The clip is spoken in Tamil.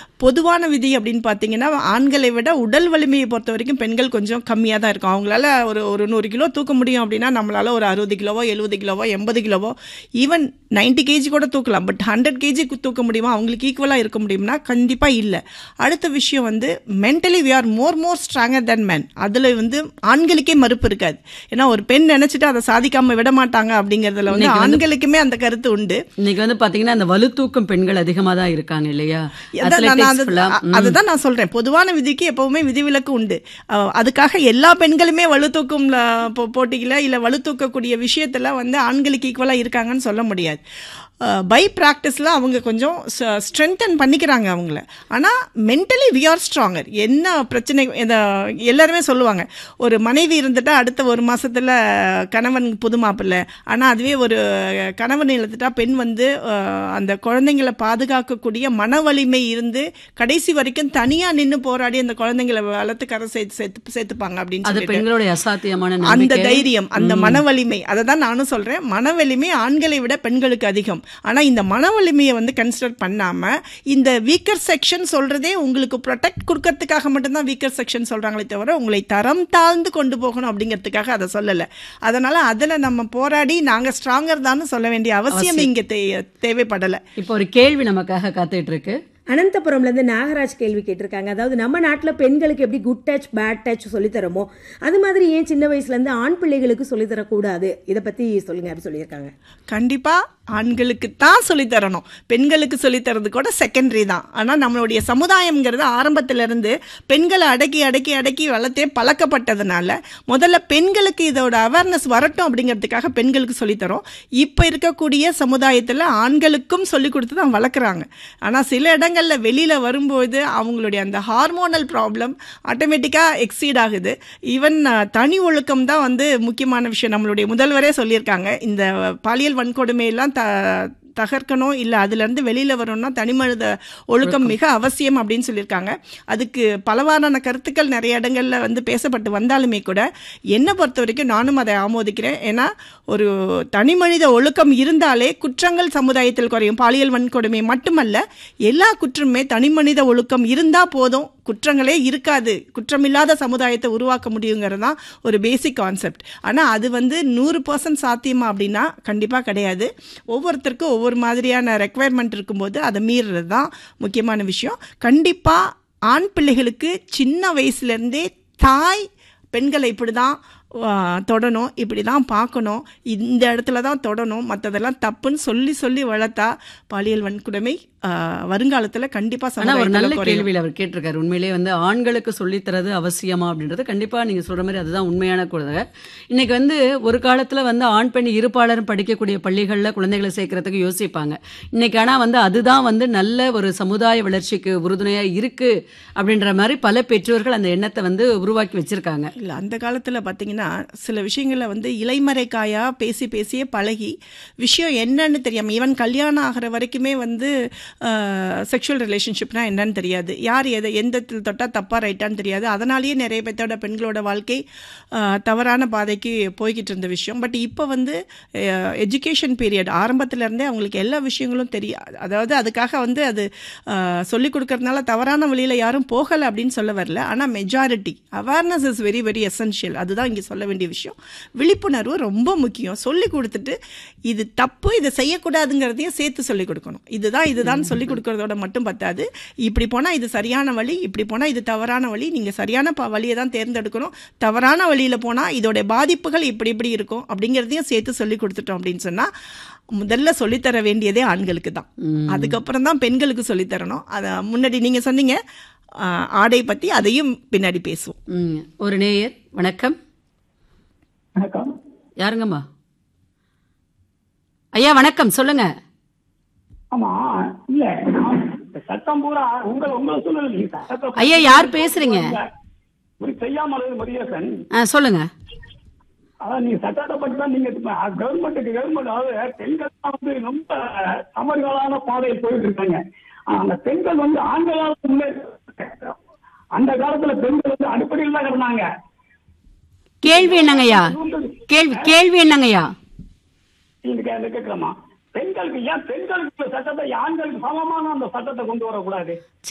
பொதுவான விதி அப்படின்னு பார்த்தீங்கன்னா ஆண்களை விட உடல் வலிமையை பொறுத்த வரைக்கும் பெண்கள் கொஞ்சம் கம்மியாக தான் இருக்கும் அவங்களால ஒரு ஒரு நூறு கிலோ தூக்க முடியும் அப்படின்னா நம்மளால ஒரு அறுபது கிலோவோ எழுபது கிலோவோ எண்பது கிலோவோ ஈவன் 90 கேஜி கூட தூக்கலாம் பட் ஹண்ட்ரட் கேஜி தூக்க முடியுமா அவங்களுக்கு ஈக்குவலாக இருக்க முடியும்னா கண்டிப்பாக இல்லை அடுத்த விஷயம் வந்து mentally we are more more stronger than men அதில் வந்து ஆண்களுக்கே மறுப்பு இருக்காது ஏன்னா ஒரு பெண் நினைச்சிட்டு அதை சாதிக்காம விட மாட்டாங்க அப்படிங்கறதுல வந்து ஆண்களுக்குமே அந்த கருத்து உண்டு இன்னைக்கு வந்து பாத்தீங்கன்னா அந்த வலுத்தூக்கும் பெண்கள் அதிகமா தான் இருக்காங்க இல்லையா அதான் நான் Athletics அது- full-ஆ. அ- அதுதான் நான் சொல்றேன் பொதுவான விதிக்கு எப்பவுமே விதிவிலக்கு உண்டு அஹ் அதுக்காக எல்லா பெண்களுமே வலுத்தூக்கும் போ- போட்டியில இல்ல வலுத்தூக்கக்கூடிய விஷயத்துல வந்து ஆண்களுக்கு ஈக்குவலா இருக்காங்கன்னு சொல்ல முடியாது பை ப்ராக்டிஸில் அவங்க கொஞ்சம் ஸ்ட்ரென்தன் பண்ணிக்கிறாங்க அவங்கள ஆனால் மென்டலி வி ஆர் ஸ்ட்ராங்கர் என்ன பிரச்சனை இதை எல்லாருமே சொல்லுவாங்க ஒரு மனைவி இருந்துட்டா அடுத்த ஒரு மாசத்துல கணவன் புது மாப்பிள்ளை ஆனால் அதுவே ஒரு கணவன் இழுத்துட்டா பெண் வந்து அஹ், அந்த குழந்தைங்களை பாதுகாக்கக்கூடிய மன வலிமை இருந்து கடைசி வரைக்கும் தனியாக நின்று போராடி அந்த குழந்தைங்களை வளர்த்து கரை சேர்த்து சேர்த்து சேர்த்துப்பாங்க அப்படின்னு அது சொல்லிட்டு பெண்களுடைய அசாத்தியமான அந்த நம்பிக்கை தைரியம் அந்த மன வலிமை அதை தான் நானும் சொல்றேன் மன வலிமை ஆண்களை விட பெண்களுக்கு அதிகம் ஆனா இந்த மன வலிமையை வந்து கன்சிடர் பண்ணாம இந்த வீக்கர் செக்ஷன் சொல்றதே உங்களுக்கு ப்ரொடெக்ட் கொடுக்கறதுக்காக மட்டும்தான் வீக்கர் செக்ஷன் சொல்றாங்களே தவிர உங்களை தரம் தாழ்ந்து கொண்டு போகணும் அப்படிங்கிறதுக்காக அதை சொல்லல அதனால அதுல நம்ம போராடி நாங்க ஸ்ட்ராங்கர் தான் சொல்ல வேண்டிய அவசியம் இங்க தே- தேவைப்படல இப்போ ஒரு கேள்வி நமக்காக காத்துட்டு இருக்கு அனந்தபுரம்ல இருந்து நாகராஜ் கேள்வி கேட்டிருக்காங்க அதாவது நம்ம நாட்டுல பெண்களுக்கு எப்படி குட் டச் பேட் டச் சொல்லித் தரோமோ அது மாதிரி ஏன் சின்ன வயசுல இருந்து ஆண் பிள்ளைகளுக்கு சொல்லித் தரக்கூடாது இதை பத்தி சொல்லுங்க அப்படி சொல்லியிருக்காங்க கண்டிப்பா ஆண்களுக்கு தான் சொல்லித் தரணும் பெண்களுக்கு சொல்லித் தரது கூட செகண்டரி தான் ஆனா நம்மளுடைய சமுதாயம்ங்கிறது ஆரம்பத்துல இருந்து பெண்களை அடக்கி அடக்கி அடக்கி வளர்த்தே பழக்கப்பட்டதுனால முதல்ல பெண்களுக்கு இதோட அவேர்னஸ் வரட்டும் அப்படிங்கிறதுக்காக பெண்களுக்கு சொல்லித் தரோம் இப்ப இருக்கக்கூடிய சமுதாயத்துல ஆண்களுக்கும் சொல்லி கொடுத்து தான் வளர்க்குறாங்க ஆனா சில இடங்கள்ல வெளியில வரும்போது அவங்களுடைய அந்த ஹார்மோனல் ப்ராப்ளம் ஆட்டோமேட்டிக்கா எக்ஸீட் ஆகுது ஈவன் தனி ஒழுக்கம் தான் வந்து முக்கியமான விஷயம் நம்மளுடைய முதல்வரே சொல்லியிருக்காங்க இந்த பாலியல் வன்கொடுமையெல்லாம் த தகர்க்கணும் இல்லை அதுலேருந்து வெளியில் வரணும்னா தனிமனித ஒழுக்கம் மிக அவசியம் அப்படின்னு சொல்லியிருக்காங்க அதுக்கு பலவாறான கருத்துக்கள் நிறைய இடங்கள்ல வந்து பேசப்பட்டு வந்தாலுமே கூட என்னை பொறுத்த வரைக்கும் நானும் அதை ஆமோதிக்கிறேன் ஏன்னா ஒரு தனிமனித ஒழுக்கம் இருந்தாலே குற்றங்கள் சமுதாயத்தில் குறையும் பாலியல் வன்கொடுமை மட்டுமல்ல எல்லா குற்றமுமே தனிமனித ஒழுக்கம் இருந்தால் போதும் குற்றங்களே இருக்காது குற்றமில்லாத சமுதாயத்தை உருவாக்க முடியுங்கிறது தான் ஒரு பேசிக் கான்செப்ட் ஆனால் அது வந்து நூறு பர்சன்ட் சாத்தியமா அப்படின்னா கண்டிப்பாக கிடையாது ஒவ்வொருத்தருக்கும் ஒவ்வொரு மாதிரியான ரெக்குவயர்மெண்ட் இருக்கும்போது அதை மீறுறது தான் முக்கியமான விஷயம் கண்டிப்பாக ஆண் பிள்ளைகளுக்கு சின்ன வயசுலேருந்தே தாய் பெண்களை இப்படி தான் தொடணும் இப்படி தான் பார்க்கணும் இந்த இடத்துல தான் தொடணும் மற்றதெல்லாம் தப்புன்னு சொல்லி சொல்லி வளர்த்தா பாலியல் வன்கொடுமை வருங்காலத்தில் கண்டிப்பாக ஆனா ஒரு நல்ல சமுதாயத்தில் குறையும் கேள்வியில் அவர் கேட்டிருக்காரு உண்மையிலேயே வந்து ஆண்களுக்கு சொல்லித்தரது அவசியமா அப்படின்றது கண்டிப்பா நீங்க சொல்ற மாதிரி அதுதான் உண்மையான கூட இன்னைக்கு வந்து ஒரு காலத்துல வந்து ஆண் பெண் இருப்பாளரும் படிக்கக்கூடிய பள்ளிகள்ல குழந்தைகளை சேர்க்கறதுக்கு யோசிப்பாங்க இன்னைக்கு ஆனா வந்து அதுதான் வந்து நல்ல ஒரு சமுதாய வளர்ச்சிக்கு உறுதுணையா இருக்கு அப்படின்ற மாதிரி பல பெற்றோர்கள் அந்த எண்ணத்தை வந்து உருவாக்கி வச்சிருக்காங்க இல்லை அந்த காலத்தில் பார்த்தீங்கன்னா சில விஷயங்களை வந்து இலைமறைக்காயா பேசி பேசியே பழகி விஷயம் என்னன்னு தெரியாமல் ஈவன் கல்யாணம் ஆகிற வரைக்குமே வந்து செக்ஷுவல் ரிலேஷன்ஷிப்னா என்னன்னு தெரியாது யார் எதை எந்த தொட்டால் தப்பா ரைட்டான்னு தெரியாது அதனாலேயே நிறைய பேர்த்தோட பெண்களோட வாழ்க்கை ஆஹ், தவறான பாதைக்கு போய்கிட்டு இருந்த விஷயம் பட் இப்போ வந்து எஜுகேஷன் பீரியட் இருந்தே அவங்களுக்கு எல்லா விஷயங்களும் தெரியும் அதாவது அதுக்காக வந்து அது சொல்லிக் கொடுக்கறதுனால தவறான வழியில் யாரும் போகலை அப்படின்னு சொல்ல வரல ஆனால் majority awareness is very very essential அதுதான் இங்கே சொல்ல வேண்டிய விஷயம் விழிப்புணர்வு ரொம்ப முக்கியம் சொல்லி கொடுத்துட்டு இது தப்பு இதை செய்யக்கூடாதுங்கிறதையும் சேர்த்து சொல்லிக் கொடுக்கணும் இதுதான் இதுதான் சொல்லி கொடுக்கறதோட மட்டும் பத்தாது இப்படி போனால் இது சரியான வழி இப்படி போனால் இது தவறான வழி நீங்கள் சரியான ப வழியை தான் தேர்ந்தெடுக்கணும் தவறான வழியில் போனால் இதோட பாதிப்புகள் இப்படி இப்படி இருக்கும் அப்படிங்கிறதையும் சேர்த்து சொல்லி கொடுத்துட்டோம் அப்படின்னு சொன்னால் முதல்ல சொல்லித்தர வேண்டியதே ஆண்களுக்கு தான் அதுக்கப்புறம் தான் பெண்களுக்கு சொல்லித்தரணும் அதை முன்னாடி நீங்கள் சொன்னீங்க ஆஹ், ஆடை பற்றி அதையும் பின்னாடி பேசுவோம் ம். ஒரு நேயர் வணக்கம் வணக்கம் யாருங்கம்மா ஐயா வணக்கம் சொல்லுங்க ஆமா இல்ல நான் இந்த சட்டம் பூரா உங்களை உங்களை சொல்லல நீங்க சட்டத்தை ஐயா, யார் பேசுறீங்க? ஒரு செய்யாமல் முருகேசன் ஆ, சொல்லுங்க அதான் நீங்க சட்டத்தை பற்றி தான் நீங்க கவர்மெண்ட்டுக்கு கவர்மெண்ட் அதாவது பெண்கள் தான் வந்து ரொம்ப சமர்காலான பாதையில் போயிட்டு இருக்காங்க ஆனா, அந்த பெண்கள் வந்து ஆண்களால் முன்னே அந்த காலத்துல பெண்கள் வந்து அடிப்படையில் தான் இருந்தாங்க கேள்வி என்னங்கய்யா கேள்வி கேள்வி என்னங்கய்யா நீங்க கே- கேட்கலாமா பெண்களுக்கு ஏன் பெண்களுக்கு சட்டத்தை ஆண்களுக்கு சமமான அந்த சட்டத்தை கொண்டு வரக்கூடாது